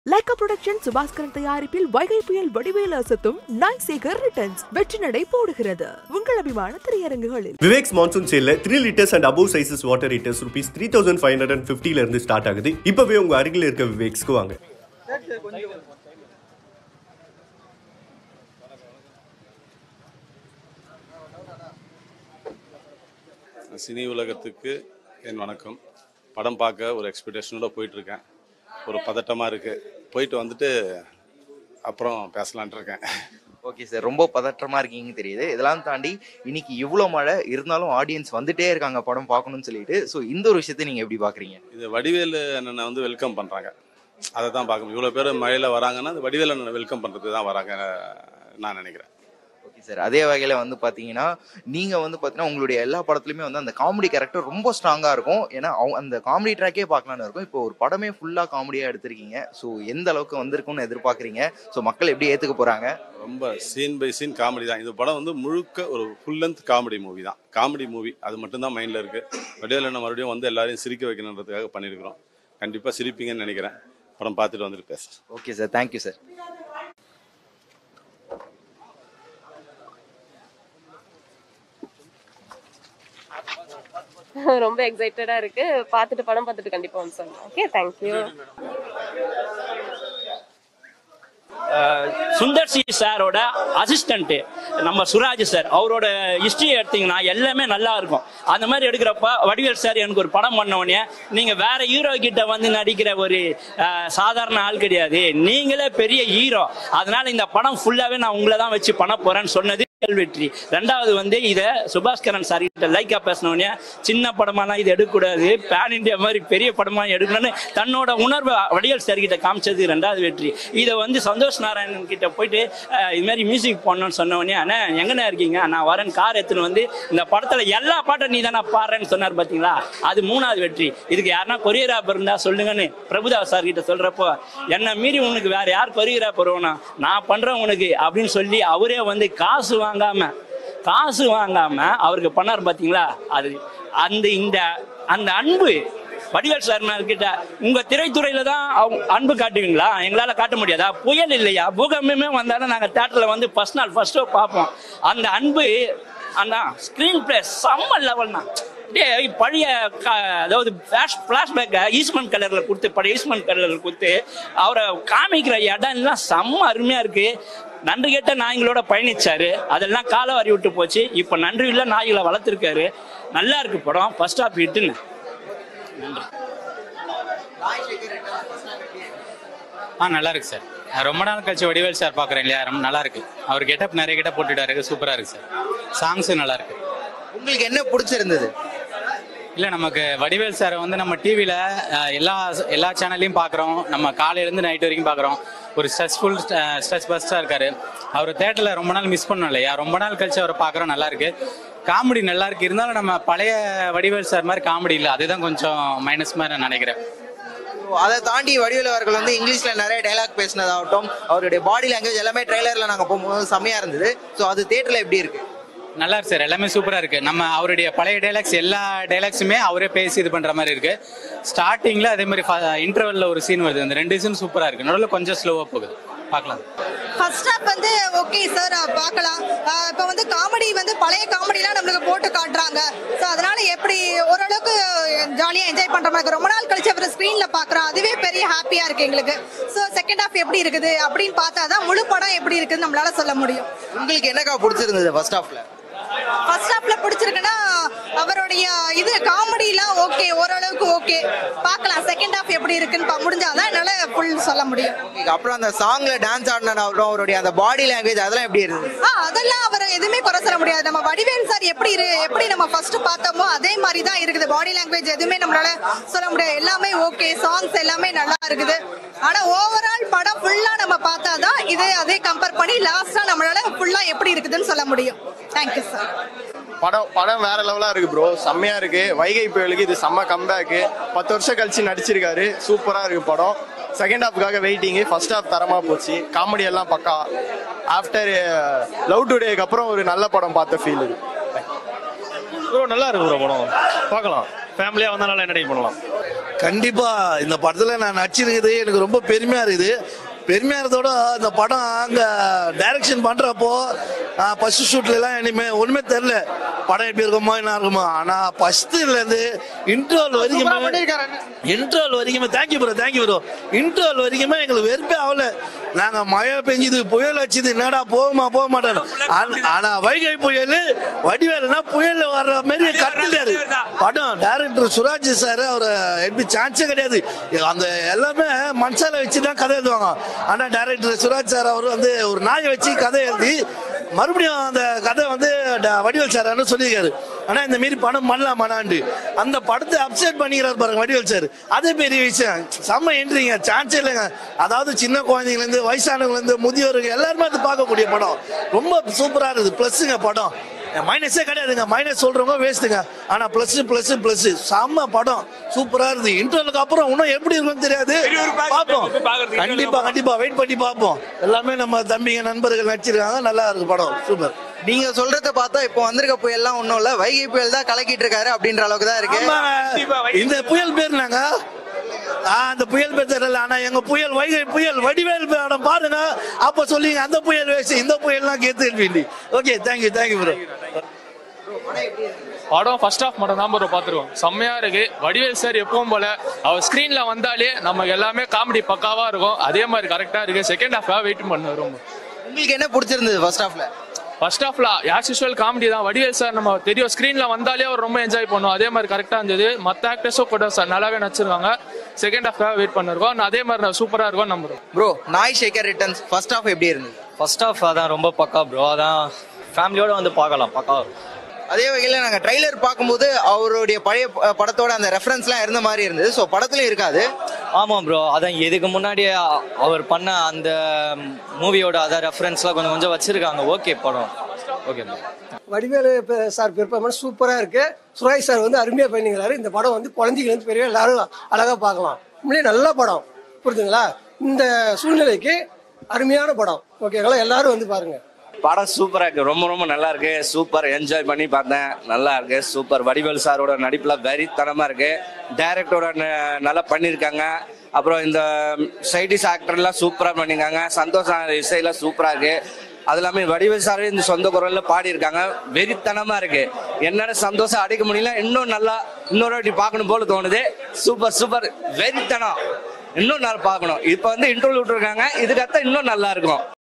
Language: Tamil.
லைகா புரொடக்ஷன் சுபாஸ்கரன் தயாரிப்பில் வைகை புயல் வடிவேல் அசத்தும் நாய் சேகர் ரிட்டர்ன்ஸ் வெற்றி நடை போடுகிறது உங்கள் அபிமான திரையரங்குகளில் விவேக்ஸ் மான்சூன் சேல்ல three litres and above sizes water heaters rupees three thousand five hundred and ஃபிஃப்டில இருந்து ஸ்டார்ட் ஆகுது இப்பவே உங்க அருகில் இருக்க விவேக்ஸ்க்கு வாங்க சினி உலகத்துக்கு என் வணக்கம் படம் பார்க்க ஒரு எக்ஸ்பெக்டேஷனோட போயிட்டுருக்கேன் ஒரு பதட்டமாக இருக்குது போயிட்டு வந்துட்டு அப்புறம் பேசலான்ட்டு இருக்கேன் ஓகே சார் ரொம்ப பதற்றமா இருக்கீங்க தெரியுது இதெல்லாம் தாண்டி இன்னைக்கு இவ்வளோ மழை இருந்தாலும் ஆடியன்ஸ் வந்துட்டே இருக்காங்க படம் பார்க்கணும்னு சொல்லிட்டு ஸோ இந்த ஒரு விஷயத்தை நீங்க எப்படி பாக்குறீங்க இது வடிவேலு அண்ணனை வந்து வெல்கம் பண்ணுறாங்க அதை தான் பார்க்கணும் இவ்வளோ பேர் மழையில் வராங்கன்னா அது வடிவேலு அண்ணனை வெல்கம் பண்ணுறதுக்கு தான் வராங்க நான் நினைக்கிறேன் ஓகே சார் அதே வகையில வந்து பாத்தீங்கன்னா நீங்க வந்து பாத்தீங்கன்னா உங்களுடைய எல்லா படத்துலயுமே வந்து அந்த காமெடி கேரக்டர் ரொம்ப ஸ்ட்ராங்கா இருக்கும் ஏன்னா அவங்க- அந்த காமெடி ட்ராக்கே பார்க்கலாம்னு இருக்கும் இப்போ ஒரு படமே ஃபுல்லா காமெடியா எடுத்திருக்கீங்க ஸோ எந்த அளவுக்கு வந்திருக்கும்னு எதிர்பார்க்கறீங்க ஸோ மக்கள் எப்படி ஏத்துக்க போறாங்க ரொம்ப சீன் பை சீன் காமெடி தான் இந்த படம் வந்து முழுக்க ஒரு ஃபுல் லென்த் காமெடி மூவி தான் காமெடி மூவி அது மட்டும்தான் மைண்டில் இருக்குது வடிவேலு அண்ணன் மறுபடியும் வந்து எல்லாரையும் சிரிக்க வைக்கணுன்றதுக்காக பண்ணியிருக்கிறோம் கண்டிப்பாக சிரிப்பீங்கன்னு நினைக்கிறேன் படம் பார்த்துட்டு வந்துட்டு பேசுகிறேன் ஓகே சார் தேங்க்யூ சார் ரொம்ப எக்ஸைட்டடா இருக்கு பார்த்துட்டு படம் பார்த்துட்டு கண்டிப்பா வந்து சொல்லலாம் ஓகே தேங்க்யூ சுந்தர் சி சாரோட அசிஸ்டன்ட் நம்ம சுராஜ் சார் அவரோட ஹிஸ்டரி எடுத்தீங்கன்னா எல்லாமே நல்லா இருக்கும் அந்த மாதிரி எடுக்கிறப்ப வடிவேல் சார் எனக்கு ஒரு படம் பண்ண உடனே நீங்க வேற ஹீரோ கிட்ட வந்து நடிக்கிற ஒரு அஹ், சாதாரண ஆள் கிடையாது நீங்களே பெரிய ஹீரோ அதனால இந்த படம் ஃபுல்லாவே நான் உங்களை தான் வச்சு பண்ண போறேன்னு சொன்னது முதல் வெற்றி ரெண்டாவது வந்து இதை சுபாஸ்கரன் சார் கிட்ட லைக்கா பேசினோடனே சின்ன படமாலாம் இது எடுக்கக்கூடாது பேன் இந்தியா மாதிரி பெரிய படமா எடுக்கணும்னு தன்னோட உணர்வை வடிவேல் சார் கிட்ட காமிச்சது ரெண்டாவது வெற்றி இதை வந்து சந்தோஷ் நாராயணன் கிட்ட போயிட்டு அஹ், இது மாதிரி மியூசிக் பண்ணணும்னு சொன்ன உடனே அண்ணா எங்கண்ணா இருக்கீங்க நான் வரேன் கார் எடுத்துன்னு வந்து இந்த படத்துல எல்லா பாட்டும் நீ தானே பாடுறேன்னு சொன்னார் பாத்தீங்களா அது மூணாவது வெற்றி இதுக்கு யாருன்னா கொரியோகிராஃபர் இருந்தா சொல்லுங்கன்னு பிரபுதாஸ் சார் கிட்ட சொல்றப்போ என்ன மீறி உனக்கு வேற யார் கொரியோகிராஃபர் வேணும் நான் பண்றேன் உனக்கு அப்படின்னு சொல்லி அவரே வந்து காசு வாங்காம காசு வாங்காம அவருக்கு பண்ணார் பாத்தீங்களா அது அந்த இந்த அந்த அன்பு வடிவேல் சார் கிட்ட உங்க திரைத்துறையில தான் அவங்க அன்பு காட்டுவீங்களா எங்களால காட்ட முடியாதா புயல் இல்லையா பூகம்பமே வந்தாலும் நாங்க தேட்டர்ல வந்து ஃபர்ஸ்ட் நாள் ஃபர்ஸ்ட் ஷோ பார்ப்போம் அந்த அன்பு அண்ணா ஸ்கிரீன் பிளே செம்ம லெவல்னா அப்படியே பழைய க- அதாவது ஃபிளாஷ் ஃபிளாஷ்பேக்கை ஈஸ்மன் கலர்ல கொடுத்து பழைய ஈஸ்மன் கலர்ல கொடுத்து அவரை காமிக்கிற இடம் எல்லாம் செம்ம அருமையா இருக்கு நன்றி கேட்ட நாய்களோட பயணிச்சாரு அதெல்லாம் காலவாரி விட்டு போச்சு இப்ப நன்றி இல்ல நாய்களை வளர்த்துருக்காரு நல்லா இருக்கு படம் ஃபர்ஸ்ட் ஆஃப் ஹிட்டுன்னு ஆ நல்லா இருக்கு சார் நான் ரொம்ப நாள் கழிச்சு வடிவேல் சார் பார்க்குறேன் இல்லையா ரொம்ப நல்லா இருக்கு அவர் கெட்டப் நிறைய கெட்டப் போட்டுட்டாரு சூப்பராக இருக்கு சார் சாங்ஸும் நல்லா இருக்கு உங்களுக்கு என்ன பிடிச்சிருந்தது இல்லை நமக்கு வடிவேல் சாரை வந்து நம்ம டிவியில் எல்லா எல்லா சேனல்லையும் பார்க்குறோம் நம்ம காலையிலேருந்து நைட் வரைக்கும் பார்க்குறோம் ஒரு ஸ்ட்ரெஸ்ஃபுல் ஸ்ட்ரெஸ் பஸ்டாக இருக்காரு அவர் தேட்டரில் ரொம்ப நாள் மிஸ் பண்ணோம் இல்லையா ரொம்ப நாள் கழிச்சு அவரை பார்க்குறோம் நல்லா இருக்கு காமெடி நல்லா இருக்கு இருந்தாலும் நம்ம பழைய வடிவேல் சார் மாதிரி காமெடி இல்லை அதுதான் கொஞ்சம் மைனஸ் மாதிரி நான் நினைக்கிறேன் அதை தாண்டி வடிவேலு அவர்கள் வந்து இங்கிலீஷ்ல நிறைய டைலாக் பேசினதாகட்டும் அவருடைய பாடி லாங்குவேஜ் எல்லாமே ட்ரெய்லர்ல நாங்க போகும்போது செம்மையா இருந்தது ஸோ அது தேட்டர்ல எப்படி இருக்கு நல்லா இருக்கு சார் எல்லாமே சூப்பரா இருக்கு நம்ம அவருடைய பழைய டைலாக்ஸ் எல்லா டைலாக்ஸுமே அவரே பேசி இது பண்ற மாதிரி இருக்கு ஸ்டார்டிங்ல அதே மாதிரி இன்டர்வல்ல ஒரு சீன் வருது அந்த ரெண்டு சீன் சூப்பரா இருக்கு நடுவில் கொஞ்சம் ஸ்லோவா போகுது பார்க்கலாம் ஃபர்ஸ்ட் ஹாப் வந்து ஓகே சார் பார்க்கலாம் ஆஹ் இப்போ வந்து காமெடி வந்து பழைய காமெடிலாம் நம்மளுக்கு போட்டு காட்டுறாங்க ஸோ அதனால எப்படி ஓரளவுக்கு ஜாலியாக என்ஜாய் பண்ற மாதிரி இருக்கு. ரொம்ப நாள் கழிச்சு அவர் ஸ்க்ரீன்ல பார்க்குறோம் அதுவே பெரிய ஹாப்பியா இருக்கு எங்களுக்கு ஸோ செகண்ட் ஹாஃப் எப்படி இருக்குது அப்படின்னு பார்த்தா தான் முழு படம் எப்படி இருக்குன்னு நம்மளால சொல்ல முடியும் உங்களுக்கு என்னக்கா பிடிச்சிருந்தது ஃபர்ஸ்ட் ஹாஃப்ல ஃபர்ஸ்ட் ஹாஃப்ல பிடிச்சிருக்குன்னா அவருடைய இது காமெடிலாம் ஓகே ஓரளவுக்கு ஓகே பார்க்கலாம் செகண்ட் ஹாஃப் எப்படி இருக்குன்னு பா- முடிஞ்சாதான் என்னால ஃபுல் சொல்ல முடியும் அப்புறம் அந்த சாங்ல டான்ஸ் ஆடினாலும் அவருடைய அந்த பாடி லாங்குவேஜ் அதெல்லாம் எப்படி இருந்தது ஆ அதெல்லாம் அவர் எதுவுமே குறை சொல்ல முடியாது நம்ம வடிவேல் சார் எப்படி இரு எப்படி நம்ம ஃபர்ஸ்ட் பார்த்தோமோ அதே மாதிரி தான் இருக்குது பாடி லாங்குவேஜ் எதுவுமே நம்மளால சொல்ல முடியாது எல்லாமே ஓகே சாங்ஸ் எல்லாமே நல்லா இருக்குது ஆனா ஓவரால் படம் ஃபுல்லா நம்ம பார்த்தா தான் இது அதே கம்பேர் பண்ணி லாஸ்டா நம்மளால ஃபுல்லா எப்படி இருக்குதுன்னு சொல்ல முடியும் தேங்க்யூ சார் படம் படம் வேற லெவலா இருக்கு ப்ரோ செம்மையா இருக்கு வைகை புயலுக்கு இது செம்ம கம்பேக்கு பத்து வருஷம் கழிச்சு நடிச்சிருக்காரு சூப்பரா இருக்கு படம் செகண்ட் ஹாஃப்காக வெயிட்டிங் ஃபர்ஸ்ட் ஹாஃப் தரமா போச்சு காமெடி எல்லாம் பக்கா ஆஃப்டர் லவ் டுடேக்கு அப்புறம் ஒரு நல்ல படம் பார்த்த ஃபீல் இது ப்ரோ நல்லா இருக்கு ப்ரோ படம் பார்க்கலாம் ஃபேமிலியாக வந்தால் நல்லா என்டர்டைன் பண்ணலாம் கண்டிப்பா இந்த படத்துல நான் நடிச்சிருக்குது எனக்கு ரொம்ப பெருமையா இருக்குது பெருமையா இருந்ததோட இந்த படம் அங்க டைரக்ஷன் பண்றப்போ ஃபர்ஸ்ட் ஷூட்ல எல்லாம் இனிமே ஒண்ணுமே தெரியல படம் எப்படி இருக்குமோ என்ன இருக்குமோ ஆனா ஃபர்ஸ்ட்ல இருந்து இன்டர்வல் வரைக்குமே இன்டர்வல் வரைக்குமே thank you bro thank you bro interval வரைக்குமே எங்களுக்கு வெறுப்பே ஆகல நாங்க மழை பெஞ்சுது புயல் வச்சுது என்னடா போகுமா போக மாட்டோம் ஆனா- ஆனா வைகை புயல் வடிவேலுனா புயல் வர்ற மாதிரி கத்துட்டாரு படம் டைரக்டர் சுராஜ் சார் அவர் எப்படி சான்ஸே கிடையாது அந்த எல்லாமே மனசால வச்சு தான் கதை எழுதுவாங்க ஆனா டைரக்டர் சுராஜ் சார் அவர் வந்து ஒரு நாயை வச்சு கதை எழுதி மறுபடியும் அந்த கதை வந்து ட- வடிவேல் சார் சொல்லியிருக்காரு ஆனா இந்த மாரி படம் பண்ணலாமானாண்டு அந்த படத்தை அப்செட் பண்ணிக்கிறார் பாருங்க வடிவேல் சார் அதே பெரிய விஷயம் செம்ம என்ட்ரிங்க சான்ஸே இல்லைங்க அதாவது சின்ன குழந்தைங்கல இருந்து வயசானவங்கல இருந்து முதியோர்கள் எல்லாருமே அது பார்க்கக்கூடிய படம் ரொம்ப சூப்பரா இருக்குது பிளஸ்ங்க படம் மைனஸே கிடையாதுங்க மைனஸ் சொல்றவங்க வேஸ்ட்டுங்க ஆனா பிளஸ் பிளஸ் பிளஸ் செம்ம படம் சூப்பரா இருக்குது இன்டர்வலுக்கு அப்புறம் இன்னும் எப்படி இருக்கும்னு தெரியாது பார்ப்போம் கண்டிப்பா கண்டிப்பா வெயிட் பண்ணி பார்ப்போம் எல்லாமே நம்ம தம்பிங்க நண்பர்கள் நடிச்சிருக்காங்க நல்லா இருக்கு படம் சூப்பர் நீங்க சொல்றத பார்த்தா இப்போ வந்திருக்க புயல்லாம் ஒண்ணும் இல்ல வைகை புயல் தான் கலக்கிட்டு இருக்காரு அப்படின்ற அளவுக்கு தான் இருக்கு ஆமாங்க. இந்த புயல் பேர் நாங்க ஆ, அந்த புயல் பேர் தெரியல ஆனா எங்க புயல் வைகை புயல் வடிவேல் படம் பாருங்க அப்ப சொல்லிங்க அந்த புயல் வேஸ்ட் இந்த புயல்லாம் கேத்து வேண்டி ஓகே தேங்க்யூ தேங்க்யூ ப்ரோ படம் ஃபர்ஸ்ட் ஹாஃப் மட்டும் தான் ப்ரோ பார்த்துருவோம் செம்மையா இருக்கு வடிவேல் சார் எப்பவும் போல அவர் ஸ்க்ரீன்ல வந்தாலே நமக்கு எல்லாமே காமெடி பக்காவா இருக்கும் அதே மாதிரி கரெக்டா இருக்கு செகண்ட் ஹாஃபாக வெயிட் பண்ண ரொம்ப உங்களுக்கு என்ன பிடிச்சிருந்தது ஃபர்ஸ்ட் ஹாஃப்ல ஃபர்ஸ்ட் ஹாஃப்ல ஆஸ் யூஸ்வல் காமெடி தான் வடிவேல் சார் நம்ம தெரியும் ஸ்க்ரீன்ல வந்தாலே அவர் ரொம்ப என்ஜாய் பண்ணுவோம் அதே மாதிரி கரெக்டா இருந்தது மற்ற ஆக்டர்ஸும் கூட சார் நல்லாவே நடிச்சிருக்காங்க செகண்ட் ஹாஃபாக வெயிட் பண்ணிருக்கோம் நான் அதே மாதிரி சூப்பரா இருக்கும் நம்புறோம் ப்ரோ நாய் ஷேக்கர் ரிட்டர்ன்ஸ் ஃபர்ஸ்ட் ஹாஃப் எப்படி இருந்தது ஃபர்ஸ்ட் ஆஃப் அதான் ரொம்ப பக்கா ப்ரோ அதான் ஃபேமிலியோட வந்து பார்க்கலாம் பக்கா அதே வகையில் நாங்கள் ட்ரைலர் பார்க்கும்போது அவருடைய பழைய ப- படத்தோட அந்த ரெஃபரன்ஸ்லாம் இருந்த மாதிரி இருந்தது ஸோ படத்துலயும் இருக்காது ஆமாம் ப்ரோ அதான் இதுக்கு முன்னாடி அ- அவர் பண்ண அந்த மூவியோட அதான் ரெஃபரன்ஸ்லாம் கொஞ்சம் கொஞ்சம் வச்சிருக்காங்க ஓகே படம் ஓகே ப்ரோ வடிவேலு பெ- சார் பெர்ஃபார்மன்ஸ் சூப்பரா இருக்கு சுராஜ் சார் வந்து அருமையா பண்ணிக்கிறாரு இந்த படம் வந்து குழந்தைங்க வந்து பெரிய எல்லாரும் அழகா பார்க்கலாம் உண்மையிலேயே நல்ல படம் புரியுதுங்களா இந்த சூழ்நிலைக்கு அருமையான படம் ஓகேங்களா எல்லாரும் வந்து பாருங்க படம் சூப்பரா இருக்கு ரொம்ப ரொம்ப நல்லா இருக்கு சூப்பர் என்ஜாய் பண்ணி பார்த்தேன் நல்லா இருக்கு சூப்பர் வடிவேல் சாரோட நடிப்புல வெறித்தனமா இருக்கு டைரக்டரோட ந- நல்லா பண்ணியிருக்காங்க அப்புறம் இந்த சைடிஸ் ஆக்டர்லாம் சூப்பரா பண்ணியிருக்காங்க சந்தோஷ் இசையெல்லாம் சூப்பரா இருக்கு அது இல்லாம வடிவேல் சாரே இந்த சொந்த குரல்ல பாடியிருக்காங்க வெறித்தனமா இருக்கு என்னோட சந்தோஷம் அடைக்க முடியல இன்னும் நல்லா இன்னொரு வாட்டி பார்க்கணும் போல தோணுது சூப்பர் சூப்பர் வெறித்தனம் இன்னும் நல்லா பார்க்கணும் இப்போ வந்து இன்டர்வியூ விட்டுருக்காங்க இதுக்கடுத்த இன்னும் நல்லா இருக்கும்